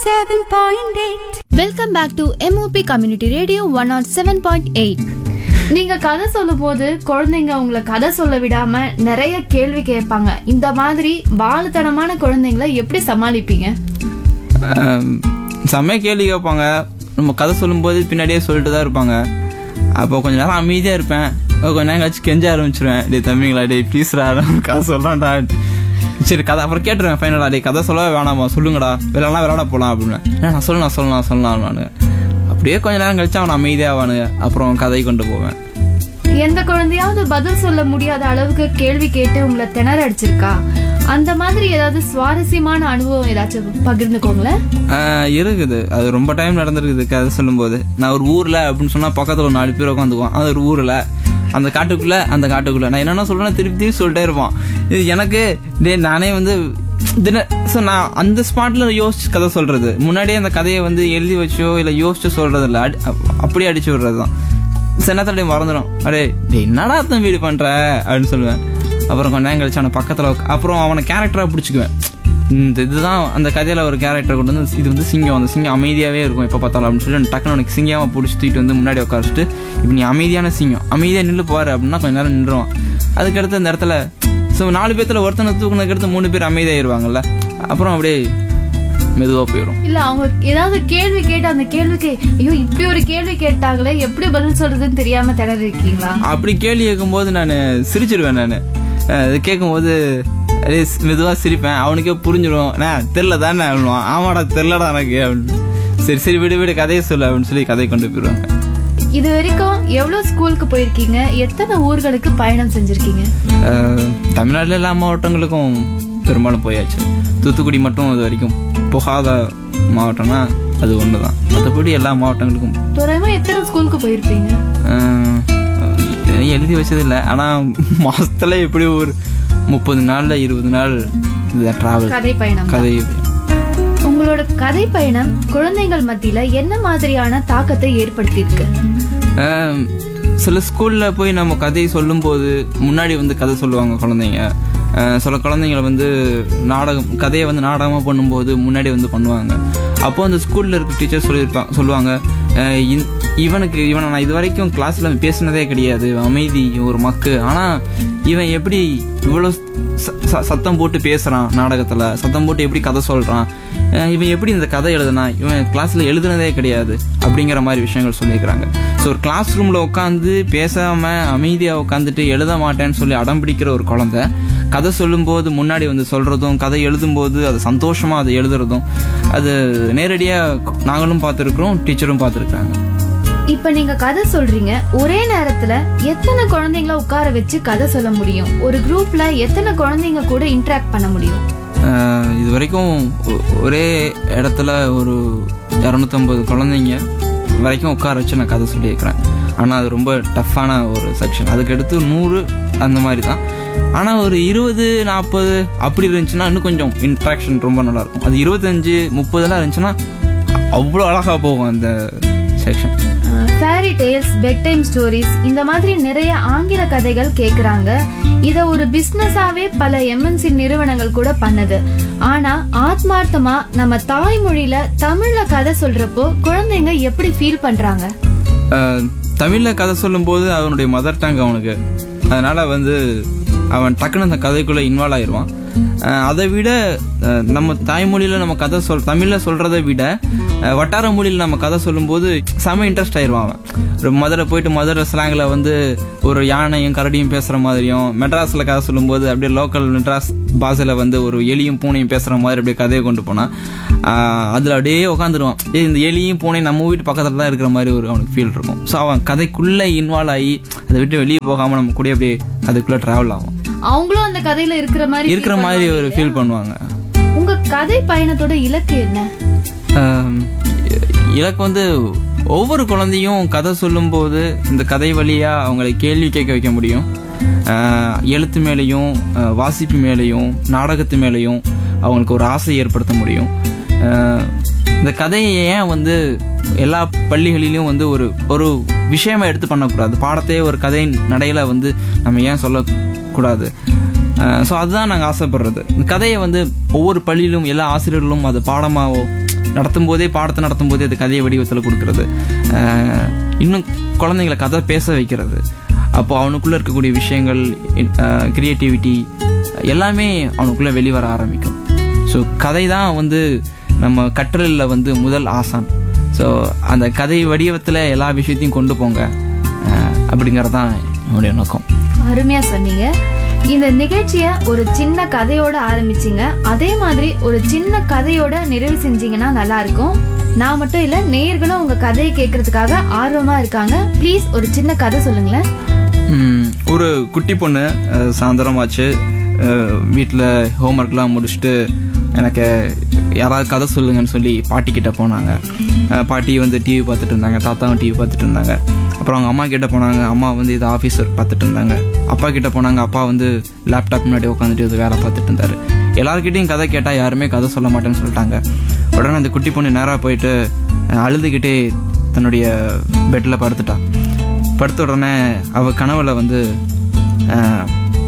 107.8 welcome back to MOP community radio one nought seven point eight நீங்க கதை சொல்லும் போது குழந்தைங்க உங்களை கதை சொல்ல விடாம நிறைய கேள்வி கேட்பாங்க இந்த மாதிரி வாழுத்தனமான குழந்தைங்களை எப்படி சமாளிப்பீங்க ஆம், செம்மையா கேள்வி கேட்பாங்க நம்ம கதை சொல்லும்போது பின்னாடியே சொல்லிட்டு தான் இருப்பாங்க அப்போ கொஞ்ச நேரம் அமைதியாக இருப்பேன் கொஞ்ச நேரம் கழிச்சு கெஞ்ச ஆரம்பிச்சிருவேன் டே தம்பிங்களா டே ப்ளீஸ்ரா கதை சொல்கிறான்டா சரி கதை அப்புறம் கேட்டுருவேன் ஃபைனலா டே கதை சொல்ல வேணாமா சொல்லுங்கடா விளையாடலாம் விளையாட போகலாம் அப்படின்னு "ஏ, நான் சொல்லலாம் சொல்லலாம் சொல்லலாம் நான் அப்படியே கொஞ்ச நேரம் கழிச்சு அவன் அமைதியாவானுங்க அப்புறம் கதை கொண்டு போவேன் எந்த குழந்தையாவது பதில் சொல்ல முடியாத அளவுக்கு கேள்வி கேட்டு உங்களை திணற அடிச்சிருக்கா அந்த மாதிரி ஏதாவது சுவாரஸ்யமான அனுபவம் ஏதாச்சும் பகிர்ந்துக்கோங்களேன் ஆஹ் இருக்குது அது ரொம்ப டைம் நடந்திருக்குது கதை சொல்லும்போது நான் ஒரு ஊர்ல அப்படின்னு சொன்னா பக்கத்துல ஒரு நாலு பேர் உட்காந்துக்குவோம் அது ஒரு ஊர்ல அந்த காட்டுக்குள்ள அந்த காட்டுக்குள்ள நான் என்னென்ன சொல்றேன் திருப்பி திருப்பி சொல்லிட்டே இருப்பான் இது எனக்கு டே நானே வந்து தின ஸோ நான் அந்த ஸ்பாட்ல யோசிச்சு கதை சொல்றது முன்னாடியே அந்த கதையை வந்து எழுதி வச்சோ இல்லை யோசிச்சு சொல்றது இல்லை அடி- அப்- அப்படியே அடிச்சு விடுறது தான் சென்னத்தடைய மறந்துடும் அடே டேய் என்னடா தம்பி இப்படி பண்ற அப்படின்னு சொல்லுவேன் அப்புறம் கொஞ்ச நேரம் கழிச்சு அவனை பக்கத்துல உக்க- அப்புறம் அவனை கேரக்டரா பிடிச்சிக்குவேன் இந்த இதுதான் அந்த கதையில ஒரு கேரக்டர் கொண்டு வந்து இது வந்து சிங்கம் அந்த சிங்கம் அமைதியாவே இருக்கும் எப்ப பார்த்தாலும் அப்படின்னு சொல்லி டக்குனு உனக்கு சிங்கமா பிடிச்சி தூக்கிட்டு வந்து முன்னாடி உட்காரிச்சிட்டு இப்போ நீ அமைதியான சிங்கம் அமைதியா நில்லு பாரு அப்படின்னா கொஞ்ச நேரம் நின்றுவான் அதுக்கடுத்து இந்த இடத்துல ஸோ நாலு பேர்த்துல ஒருத்தனை தூக்குனதுக்கு அடுத்து மூணு பேர் அமைதியாயிருவாங்கல்ல அப்புறம் அப்படியே மெதுவா போயிடும் இல்ல அவங்க ஏதாவது கேள்வி கேட்டு அந்த கேள்விக்கு ஐயோ இப்படி ஒரு கேள்வி கேட்டாங்களே எப்படி பதில் சொல்றதுன்னு தெரியாம திணறி இருக்கீங்களா அப்படி கேள்வி கேட்கும்போது நான் சிரிச்சிருவேன் நான் இது கேட்கும்போது அப்படியே மெதுவாக சிரிப்பேன் அவனுக்கே புரிஞ்சிடும் நான் தெரில தானே அப்படின்வான் ஆமாடா தெரிலடா எனக்கு அப்படின்னு சரி சரி விடு விடு கதையை சொல்லு அப்படின்னு சொல்லி கதையை கொண்டு போயிடுவாங்க இது வரைக்கும் எவ்வளவு ஸ்கூலுக்கு போயிருக்கீங்க எத்தனை ஊர்களுக்கு பயணம் செஞ்சிருக்கீங்க அஹ், தமிழ்நாட்டுல எல்லா மாவட்டங்களுக்கும் பெரும்பாலும் போயாச்சு தூத்துக்குடி மட்டும் இது வரைக்கும் போகாத மாவட்டம்னா அது ஒன்று தான் மற்றபடி எல்லா மாவட்டங்களுக்கும் தோராயமா எத்தனை ஸ்கூலுக்கு போயிருப்பீங்க அஹ், எழுதி வச்சதில்லை ஆனால் மாசத்துல எப்படி ஒரு முப்பது நாளில் இருபது நாள் ட்ராவல் கதை பயணம் கதை உங்களோட கதை பயணம் குழந்தைகள் மத்தியில என்ன மாதிரியான தாக்கத்தை ஏற்படுத்தியிருக்கு ஆம், சில ஸ்கூல்ல போய் நம்ம கதையை சொல்லும்போது முன்னாடி வந்து கதை சொல்லுவாங்க குழந்தைங்க அஹ், சில குழந்தைங்கள வந்து நாடகம் கதையை வந்து நாடகமாக பண்ணும்போது முன்னாடி வந்து பண்ணுவாங்க அப்போ அந்த ஸ்கூல்ல இருக்க டீச்சர் சொல்லியிருப்பாங்க சொல்லுவாங்க அஹ், இந்- இவனுக்கு இவனை நான் இது வரைக்கும் கிளாஸ்ல பேசினதே கிடையாது அமைதி ஒரு மக்கு ஆனா இவன் எப்படி இவ்வளோ ச- ச- சத்தம் போட்டு பேசுறான் நாடகத்துல சத்தம் போட்டு எப்படி கதை சொல்றான் அஹ் இவன் எப்படி இந்த கதை எழுதுனா இவன் கிளாஸ்ல எழுதுனதே கிடையாது அப்படிங்கிற மாதிரி விஷயங்கள் சொல்லியிருக்கிறாங்க ஸோ ஒரு கிளாஸ் ரூம்ல உட்காந்து பேசாம அமைதியா உட்காந்துட்டு எழுத மாட்டேன்னு சொல்லி அடம் பிடிக்கிற ஒரு குழந்தை கதை சொல்லும்போது முன்னாடி வந்து சொல்றதும் கதை எழுதும்போது அது சந்தோஷமா அதை எழுதுறதும் அது நேரடியா நாங்களும் பார்த்துருக்குறோம் டீச்சரும் பார்த்துருக்காங்க இப்ப நீங்க கதை சொல்றீங்க ஒரே நேரத்துல எத்தனை குழந்தைங்கள உட்கார வச்சு கதை சொல்ல முடியும் ஒரு குரூப்ல எத்தனை குழந்தைங்க கூட இன்டராக்ட் பண்ண முடியும் ஆஹ் இது வரைக்கும் ஒ- ஒரே இடத்துல ஒரு இரநூத்தம்பது குழந்தைங்க வரைக்கும் உட்கார வச்சு நான் கதை சொல்லியிருக்கிறேன் ஆனால் அது ரொம்ப டஃப்பான ஒரு செக்ஷன் அதுக்கடுத்து நூறு அந்த மாதிரி தான் ஆனால் ஒரு இருபது நாற்பது அப்படி இருந்துச்சுன்னா இன்னும் கொஞ்சம் இன்ட்ராக்ஷன் ரொம்ப நல்லா இருக்கும் அது இருபத்தஞ்சு முப்பதுலாம் இருந்துச்சுன்னா அவ்வளோ அழகாக போகும் அந்த section fairy tales bedtime stories இந்த மாதிரி நிறைய ஆங்கில கதைகள் கேக்குறாங்க இத ஒரு பிசினஸாவே பல எம்என்சி நிறுவனங்கள் கூட பண்ணுது ஆனா ஆத்மார்த்தமா நம்ம தாய்மொழியில தமிழ்ல கதை சொல்றப்போ குழந்தைங்க எப்படி ஃபீல் பண்றாங்க தமிழில் கதை சொல்லும்போது அவனுடைய மதர் டங் அவனுக்கு அதனால வந்து அவன் டக்குன்னு அந்த கதைக்குள்ளே இன்வால்வ் ஆயிடுவான் அஹ் அதை விட அஹ் நம்ம தாய்மொழியில் நம்ம கதை சொல் தமிழில் சொல்கிறத விட அஹ் வட்டார மொழியில் நம்ம கதை சொல்லும்போது செம இன்ட்ரெஸ்ட் ஆயிடுவான் அவன் ஒரு மதுரை போயிட்டு மதுரை ஸ்லாங்கில் வந்து ஒரு யானையும் கரடியும் பேசுகிற மாதிரியும் மெட்ராஸில் கதை சொல்லும்போது அப்படியே லோக்கல் மெட்ராஸ் பாஷையில் வந்து ஒரு எலியும் பூனையும் பேசுகிற மாதிரி அப்படியே கதையை கொண்டு போனான் அதில் அப்படியே உட்காந்துருவான் ஏய் இந்த எலியும் பூனையும் நம்ம வீட்டு பக்கத்தில் தான் இருக்கிற மாதிரி ஒரு அவனுக்கு ஃபீல் இருக்கும் ஸோ அவன் கதைக்குள்ளே இன்வால்வ் ஆகி அதை விட்டு வெளியே போகாமல் நம்ம கூட அப்படியே அதுக்குள்ளே ட்ராவல் ஆகும் அவங்களும் அந்த கதையில இருக்கிற மாதிரி feel இருக்கிற மாதிரி ஒரு பண்ணுவாங்க ஃபீல் பண்ணுவாங்க இல்லையா? உங்க கதை பயணத்தோட இலக்கு என்ன ஆம், எனக்கு வந்து ஒவ்வொரு குழந்தையும் கதை சொல்லும்போது இந்த கதை வழியா அவங்களை கேள்வி கேட்க வைக்க முடியும் ஆஹ், எழுத்து மேலேயும் ஆஹ், வாசிப்பு மேலேயும் நாடகத்து மேலேயும் அவங்களுக்கு ஒரு ஆசை ஏற்படுத்த முடியும் ஆஹ், இந்த கதையை ஏன் வந்து எல்லா பள்ளிகளிலும் வந்து ஒரு ஒரு விஷயமா எடுத்து பண்ணக்கூடாது பாடத்தையே ஒரு கதை நடையில வந்து நம்ம ஏன் சொல்லக்கூடாது ஸோ அதுதான் நாங்கள் ஆசைப்படுறது இந்த கதையை வந்து ஒவ்வொரு பள்ளியிலும் எல்லா ஆசிரியர்களும் அது பாடமாவோ நடத்தும் போதே பாடத்தை நடத்தும் போதே அது கதையை வடிவத்தில் கொடுக்கறது அஹ், இன்னும் குழந்தைங்களை கதை பேச வைக்கிறது அப்போ அவனுக்குள்ள இருக்கக்கூடிய விஷயங்கள் கிரியேட்டிவிட்டி எல்லாமே அவனுக்குள்ள வெளிவர ஆரம்பிக்கும் ஸோ கதை தான் வந்து நம்ம கற்றலில் வந்து முதல் ஆசான் ஸோ அந்த கதை வடிவத்தில் எல்லா விஷயத்தையும் கொண்டு போங்க அஹ், அப்படிங்கிறது தான் என்னுடைய நோக்கம் அருமையா சொன்னீங்க இந்த நிகழ்ச்சிய ஒரு சின்ன கதையோட ஆரம்பிச்சீங்க அதே மாதிரி ஒரு சின்ன கதையோட நிறைவு செஞ்சீங்கன்னா நல்லா இருக்கும் நான் மட்டும் இல்ல நேயர்களும் உங்க கதையை கேட்கறதுக்காக ஆர்வமா இருக்காங்க ப்ளீஸ் ஒரு சின்ன கதை சொல்லுங்களேன் ம், ஒரு குட்டி பொண்ணு அஹ், சாயந்தரமாச்சு வீட்டில் ஹோம்ஒர்க்லாம் முடிச்சுட்டு எனக்கு யாராவது கதை சொல்லுங்கன்னு சொல்லி பாட்டி கிட்ட போனாங்க அஹ், பாட்டி வந்து டிவி பார்த்துட்டு இருந்தாங்க தாத்தாவும் டிவி பார்த்துட்டு இருந்தாங்க அப்புறம் அவங்க அம்மா கிட்ட போனாங்க அம்மா வந்து இது ஆஃபீஸ் ஒர்க் பார்த்துட்டு இருந்தாங்க அப்பா கிட்ட போனாங்க அப்பா வந்து லேப்டாப் முன்னாடி உட்காந்துட்டு இது வேலை பார்த்துட்டு இருந்தாரு எல்லாருக்கிட்டையும் கதை கேட்டால் யாருமே கதை சொல்ல மாட்டேன்னு சொல்லிட்டாங்க உடனே அந்த குட்டி பொண்ணு நேராக போயிட்டு அஹ், அழுதுகிட்டே தன்னுடைய பெட்டில் படுத்துட்டா படுத்த உடனே அவ கனவுல வந்து ஆஹ்,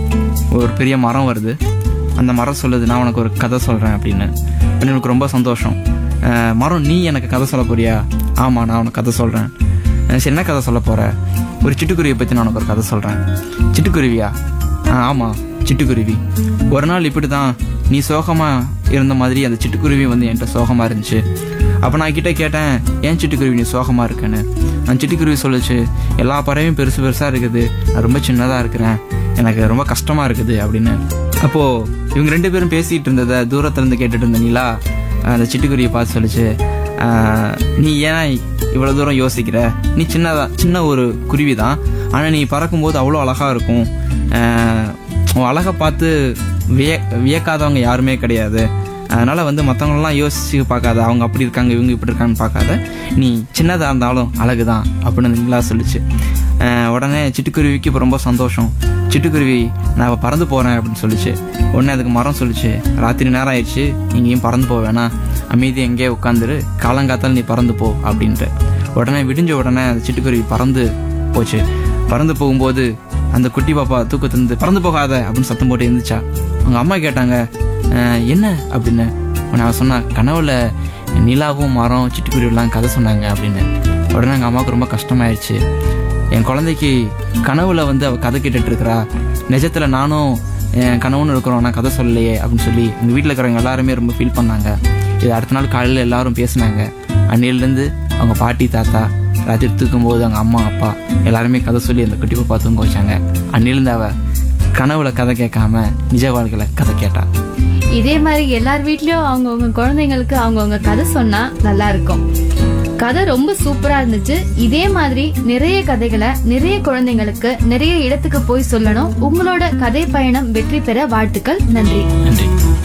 ஒரு பெரிய மரம் வருது அந்த மரம் சொல்லுது நான் உனக்கு ஒரு கதை சொல்றேன் அப்படின்னு உடனே எனக்கு ரொம்ப சந்தோஷம் ஆஹ், மரம் நீ எனக்கு கதை சொல்ல போறியா ஆமா நான் உனக்கு கதை சொல்றேன் ஆஹ், சரி என்ன கதை சொல்ல போற ஒரு சிட்டுக்குருவியை பத்தி நான் உனக்கு ஒரு கதை சொல்றேன் சிட்டுக்குருவியா ஆஹ், ஆமா சிட்டுக்குருவி ஒரு நாள் இப்படி தான் நீ சோகமா இருந்த மாதிரி அந்த சிட்டுக்குருவி வந்து என்கிட்ட சோகமா இருந்துச்சு அப்போ நான் கிட்ட கேட்டேன் ஏன் சிட்டுக்குருவி நீ சோகமா இருக்கேன்னு அந்த சிட்டுக்குருவி சொல்லுச்சு எல்லா பறவையும் பெருசு பெருசா இருக்குது நான் ரொம்ப சின்னதா இருக்கிறேன் எனக்கு ரொம்ப கஷ்டமா இருக்குது அப்படின்னு அப்போ இவங்க ரெண்டு பேரும் பேசிட்டு இருந்ததை தூரத்துல இருந்து கேட்டுட்டு இருந்த நிலா அந்த சிட்டுக்குருவியை பார்த்து சொல்லுச்சு "ஆஹ், நீ ஏன் இவ்வளவு தூரம் யோசிக்கிற நீ சின்னதா சின்ன ஒரு குருவி தான் ஆனா நீ பறக்கும்போது அவ்வளோ அழகா இருக்கும் ஆஹ், உன் அழகை பார்த்து விய வியக்காதவங்க யாருமே கிடையாது அதனால வந்து மற்றவங்களெல்லாம் யோசிச்சு பார்க்காத அவங்க அப்படி இருக்காங்க இவங்க இப்படி இருக்காங்கன்னு பார்க்காத நீ சின்னதாக இருந்தாலும் அழகுதான் அப்படின்னு அந்த நிலா சொல்லுச்சு ஆஹ் உடனே சிட்டுக்குருவிக்கு இப்போ ரொம்ப சந்தோஷம் சிட்டுக்குருவி நான் இப்போ பறந்து போகிறேன் அப்படின்னு சொல்லுச்சு உடனே அதுக்கு மரம் சொல்லுச்சு ராத்திரி நேரம் ஆயிடுச்சு எங்கேயும் பறந்து போக வேணாம் அமைதி எங்கேயே உட்காந்துரு காலங்காத்தால் நீ பறந்து போ அப்படின்ட்டு உடனே விடிஞ்ச உடனே அந்த சிட்டுக்குருவி பறந்து போச்சு பறந்து போகும்போது அந்த குட்டி பாப்பா தூக்கத்திலிருந்து பறந்து போகாத அப்படின்னு சத்தம் போட்டு இருந்துச்சா அவங்க அம்மா கேட்டாங்க "அஹ், என்ன அப்படின்னு உடனே அவ சொன்னா கனவுல நிலாவும் மரம் சிட்டுக்குருவிலாம் கதை சொன்னாங்க அப்படின்னு உடனே எங்கள் அம்மாவுக்கு ரொம்ப கஷ்டமாயிடுச்சு என் குழந்தைக்கு கனவுல வந்து அவ கதை கேட்டுட்டு இருக்கிறா நிஜத்துல நானும் என் கனவுன்னு இருக்கிறோம் நான் கதை சொல்லலையே அப்படின்னு சொல்லி எங்கள் வீட்டில் இருக்கிறவங்க எல்லாருமே ரொம்ப ஃபீல் பண்ணாங்க இது அடுத்த நாள் காலையில் எல்லாரும் பேசினாங்க அன்னையிலேருந்து அவங்க பாட்டி தாத்தா ராத்திரி தூக்கும்போது அவங்க அம்மா அப்பா எல்லாருமே கதை சொல்லி அந்த குட்டி பாப்பா தூங்க வச்சாங்க அன்னிலிருந்து அவ கனவுல கதை கேட்காம நிஜ வாழ்க்கையில கதை கேட்டா இதே மாதிரி எல்லார் வீட்லயும் அவங்கவுங்க குழந்தைங்களுக்கு அவங்கவுங்க கதை சொன்னா நல்லா இருக்கும் கதை ரொம்ப சூப்பரா இருந்துச்சு இதே மாதிரி நிறைய கதைகளை நிறைய குழந்தைங்களுக்கு நிறைய இடத்துக்கு போய் சொல்லணும் உங்களோட கதை பயணம் வெற்றி பெற வாழ்த்துக்கள் நன்றி நன்றி